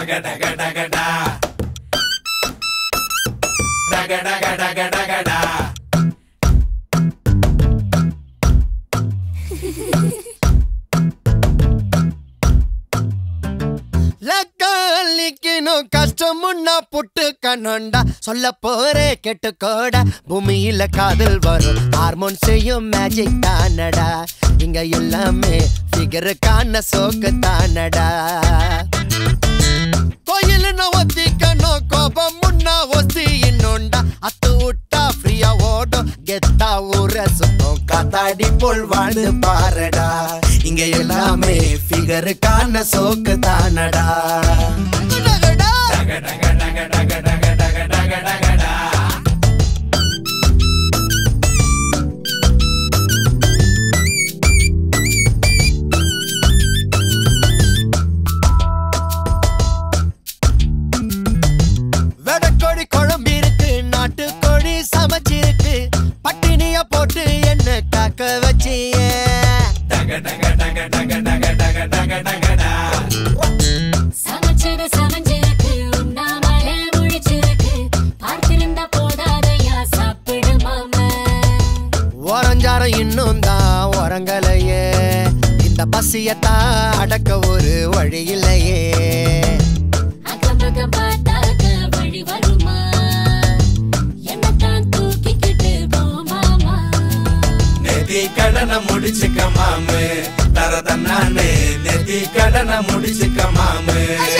டக டக டகடா டக டக டக டகடா லக்காலிக்கணும் கஷ்டமுன்னா புட்டு கண்ணோண்டா சொல்ல போறே கெட்டுக்கோடா பூமியில காதல் வரும் ஹார்மோன் செய்யும் மேஜிக் தானடா இங்க எல்லாமே ஃபிகருக்கான சோக்கு தானடா கோயிலுன்னு ஒத்திக்கணும் கோபம் முன்னா ஒத்தி இன்னொண்டா அத்து விட்டா ஃப்ரீயா ஓடும் கெத்தா ஊர சுத்தம் காத்தாடி போல் வாழ்ந்து பாருடா இங்க எல்லாமே ஃபிகருக்கான சோக்கு தானடா டகடா. டக டக டக டக டக டக டக டகடா வெடக்கோழி குழம்பு இருக்கு நாட்டுக்கோழி சமைச்சிருக்கு பட்டினிய போட்டு என்ன காக்க வச்சியே டக டக டக டக டக டக டக டகடா சமைச்சது சமைஞ்சிருக்கு உண்ணாமலே முழிச்சிருக்கு பார்த்திருந்தா போதாதையா சாப்பிடு மாமா ஓரஞ்சாரம் இன்னும் தான் உறங்கலையே இந்த பசியத்தான் அடக்க ஒரு வழி இல்லையே அக்கம் பக்கம் பார்த்தாக்க வழி வருமா என்னத்தான் தூக்கிக்கிட்டு போ மாமா நெத்தி கடனை முடிச்சுக்க மாமு தர தன்னானே நெத்தி கடனை முடிச்சுக்க மாமு